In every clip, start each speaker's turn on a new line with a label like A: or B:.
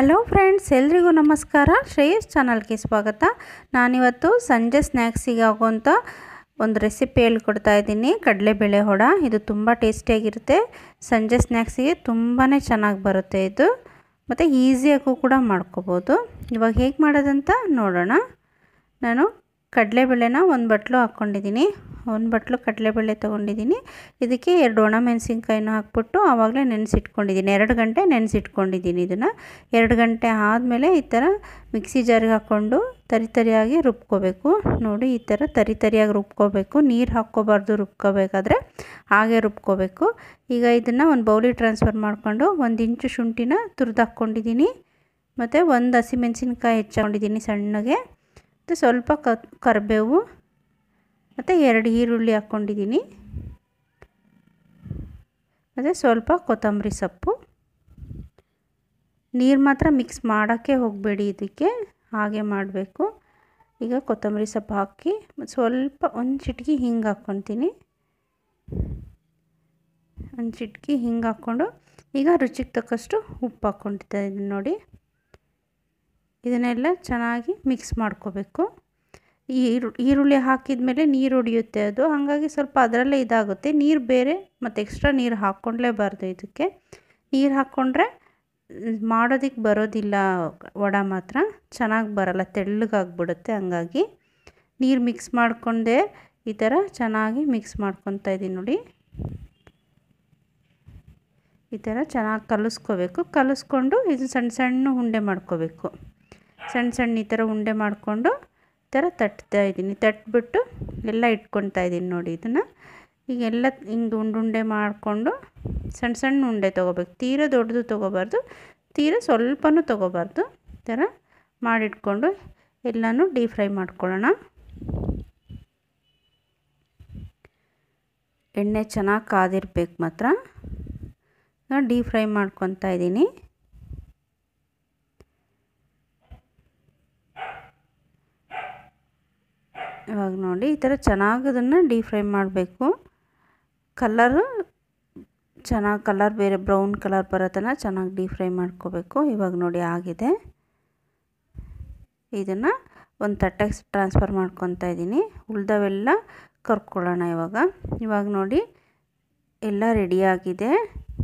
A: hello friends ಎಲ್ರಿಗೂ ನಮಸ್ಕಾರ ಶ್ರೇಯಸ್ ಚಾನಲ್ಗೆ ಸ್ವಾಗತ ನಾನಿವತ್ತು ಸಂಜೆ ಸ್ನ್ಯಾಕ್ಸಿಗೆ ಆಗುವಂಥ ಒಂದು ರೆಸಿಪಿ ಹೇಳ್ಕೊಡ್ತಾ ಇದ್ದೀನಿ ಕಡಲೆಬೇಳೆ ಹೊಡ ಇದು ತುಂಬ ಟೇಸ್ಟಿಯಾಗಿರುತ್ತೆ ಸಂಜೆ ಸ್ನ್ಯಾಕ್ಸಿಗೆ ತುಂಬಾ ಚೆನ್ನಾಗಿ ಬರುತ್ತೆ ಇದು ಮತ್ತು ಈಸಿಯಾಗೂ ಕೂಡ ಮಾಡ್ಕೋಬೋದು ಇವಾಗ ಹೇಗೆ ಮಾಡೋದಂತ ನೋಡೋಣ ನಾನು ಕಡಲೆಬೇಳೆನ ಒಂದು ಬಟ್ಲು ಹಾಕ್ಕೊಂಡಿದ್ದೀನಿ ಒಂದು ಬಟ್ಲು ಕಡಲೆಬೇಳೆ ತೊಗೊಂಡಿದ್ದೀನಿ ಇದಕ್ಕೆ ಎರಡು ಒಣಮೆಣಸಿನ್ಕಾಯಿನ ಹಾಕ್ಬಿಟ್ಟು ಆವಾಗಲೇ ನೆನೆಸಿಟ್ಕೊಂಡಿದ್ದೀನಿ ಎರಡು ಗಂಟೆ ನೆನೆಸಿಟ್ಕೊಂಡಿದ್ದೀನಿ ಇದನ್ನು ಎರಡು ಗಂಟೆ ಆದಮೇಲೆ ಈ ಥರ ಮಿಕ್ಸಿ ಜಾರಿಗೆ ಹಾಕ್ಕೊಂಡು ತರಿ ತರಿಯಾಗಿ ರುಬ್ಕೋಬೇಕು ನೋಡಿ ಈ ಥರ ತರಿ ತರಿಯಾಗಿ ರುಬ್ಕೋಬೇಕು ನೀರು ಹಾಕ್ಕೋಬಾರ್ದು ರುಬ್ಕೋಬೇಕಾದ್ರೆ ಹಾಗೆ ರುಬ್ಕೋಬೇಕು ಈಗ ಇದನ್ನು ಒಂದು ಬೌಲಿಗೆ ಟ್ರಾನ್ಸ್ಫರ್ ಮಾಡಿಕೊಂಡು ಒಂದು ಇಂಚು ಶುಂಠಿನ ತುರಿದು ಹಾಕ್ಕೊಂಡಿದ್ದೀನಿ ಮತ್ತು ಒಂದು ಹಸಿಮೆಣಸಿನ್ಕಾಯಿ ಹೆಚ್ಚಾಕೊಂಡಿದ್ದೀನಿ ಸಣ್ಣಗೆ ಮತ್ತು ಸ್ವಲ್ಪ ಕ ಕರಿಬೇವು ಮತ್ತು ಎರಡು ಈರುಳ್ಳಿ ಹಾಕ್ಕೊಂಡಿದ್ದೀನಿ ಮತ್ತು ಸ್ವಲ್ಪ ಕೊತ್ತಂಬರಿ ಸೊಪ್ಪು ನೀರು ಮಾತ್ರ ಮಿಕ್ಸ್ ಮಾಡೋಕ್ಕೆ ಹೋಗಬೇಡಿ ಇದಕ್ಕೆ ಹಾಗೆ ಮಾಡಬೇಕು ಈಗ ಕೊತ್ತಂಬರಿ ಸೊಪ್ಪು ಹಾಕಿ ಸ್ವಲ್ಪ ಒಂದು ಚಿಟಕಿ ಹಿಂಗೆ ಹಾಕ್ಕೊತೀನಿ ಒಂದು ಚಿಟಕಿ ಹಿಂಗೆ ಹಾಕ್ಕೊಂಡು ಈಗ ರುಚಿಗೆ ತಕ್ಕಷ್ಟು ಉಪ್ಪು ಹಾಕ್ಕೊಂಡಿದ್ದೆ ಇದನ್ನು ನೋಡಿ ಇದನ್ನೆಲ್ಲ ಚೆನ್ನಾಗಿ ಮಿಕ್ಸ್ ಮಾಡ್ಕೋಬೇಕು ಈರು ಈರುಳ್ಳಿ ಹಾಕಿದ ಮೇಲೆ ನೀರು ಹೊಡಿಯುತ್ತೆ ಅದು ಹಾಗಾಗಿ ಸ್ವಲ್ಪ ಅದರಲ್ಲೇ ಇದಾಗುತ್ತೆ ನೀರು ಬೇರೆ ಮತ್ತು ಎಕ್ಸ್ಟ್ರಾ ನೀರು ಹಾಕ್ಕೊಳ್ಲೇಬಾರ್ದು ಇದಕ್ಕೆ ನೀರು ಹಾಕ್ಕೊಂಡ್ರೆ ಮಾಡೋದಕ್ಕೆ ಬರೋದಿಲ್ಲ ವಡ ಮಾತ್ರ ಚೆನ್ನಾಗಿ ಬರಲ್ಲ ತೆಳ್ಳಗಾಗ್ಬಿಡುತ್ತೆ ಹಂಗಾಗಿ ನೀರು ಮಿಕ್ಸ್ ಮಾಡ್ಕೊಂಡೆ ಈ ಥರ ಚೆನ್ನಾಗಿ ಮಿಕ್ಸ್ ಮಾಡ್ಕೊತಾ ಇದ್ದೀನಿ ನೋಡಿ ಈ ಥರ ಚೆನ್ನಾಗಿ ಕಲಿಸ್ಕೋಬೇಕು ಕಲಿಸ್ಕೊಂಡು ಇದು ಸಣ್ಣ ಸಣ್ಣ ಉಂಡೆ ಮಾಡ್ಕೋಬೇಕು ಸಣ್ಣ ಸಣ್ಣ ಈ ಥರ ಉಂಡೆ ಮಾಡಿಕೊಂಡು ಈ ಥರ ತಟ್ತಾ ಇದ್ದೀನಿ ತಟ್ಬಿಟ್ಟು ಎಲ್ಲ ಇಟ್ಕೊತಾ ಇದ್ದೀನಿ ನೋಡಿ ಇದನ್ನು ಈಗ ಎಲ್ಲ ಹಿಂಗೆ ಉಂಡುಂಡೆ ಮಾಡಿಕೊಂಡು ಸಣ್ಣ ಸಣ್ಣ ಉಂಡೆ ತೊಗೋಬೇಕು ತೀರ ದೊಡ್ಡದು ತೊಗೋಬಾರ್ದು ತೀರ ಸ್ವಲ್ಪನೂ ತೊಗೋಬಾರ್ದು ಈ ಥರ ಮಾಡಿಟ್ಕೊಂಡು ಎಲ್ಲನೂ ಡೀಪ್ ಫ್ರೈ ಮಾಡ್ಕೊಳ್ಳೋಣ ಎಣ್ಣೆ ಚೆನ್ನಾಗಿ ಕಾದಿರ್ಬೇಕು ಮಾತ್ರ ಡೀಪ್ ಫ್ರೈ ಮಾಡ್ಕೊತಾ ಇದ್ದೀನಿ ಇವಾಗ ನೋಡಿ ಈ ಥರ ಚೆನ್ನಾಗಿ ಅದನ್ನು ಡೀಪ್ ಫ್ರೈ ಮಾಡಬೇಕು ಕಲರು ಚೆನ್ನಾಗಿ ಕಲರ್ ಬೇರೆ ಬ್ರೌನ್ ಕಲರ್ ಬರೋ ತನಕ ಚೆನ್ನಾಗಿ ಡೀಪ್ ಫ್ರೈ ಮಾಡ್ಕೋಬೇಕು ಇವಾಗ ನೋಡಿ ಆಗಿದೆ ಇದನ್ನು ಒಂದು ತಟ್ಟೆಗೆ ಟ್ರಾನ್ಸ್ಫರ್ ಮಾಡ್ಕೊತಾ ಇದ್ದೀನಿ ಉಳ್ದವೆಲ್ಲ ಕರ್ಕೊಳ್ಳೋಣ ಇವಾಗ ಇವಾಗ ನೋಡಿ ಎಲ್ಲ ರೆಡಿಯಾಗಿದೆ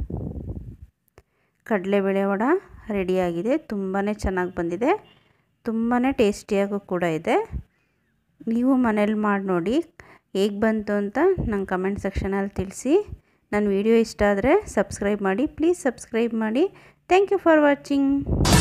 A: ಕಡಲೆಬೇಳೆ ವಡ ರೆಡಿಯಾಗಿದೆ ತುಂಬಾ ಚೆನ್ನಾಗಿ ಬಂದಿದೆ ತುಂಬಾ ಟೇಸ್ಟಿಯಾಗೂ ಕೂಡ ಇದೆ ನೀವು ಮನೇಲಿ ಮಾಡಿ ನೋಡಿ ಹೇಗೆ ಬಂತು ಅಂತ ನಂಗೆ ಕಮೆಂಟ್ ಸೆಕ್ಷನಲ್ಲಿ ತಿಳಿಸಿ ನನ್ನ ವಿಡಿಯೋ ಇಷ್ಟ ಆದರೆ ಸಬ್ಸ್ಕ್ರೈಬ್ ಮಾಡಿ ಪ್ಲೀಸ್ ಸಬ್ಸ್ಕ್ರೈಬ್ ಮಾಡಿ ಥ್ಯಾಂಕ್ ಯು ಫಾರ್ ವಾಚಿಂಗ್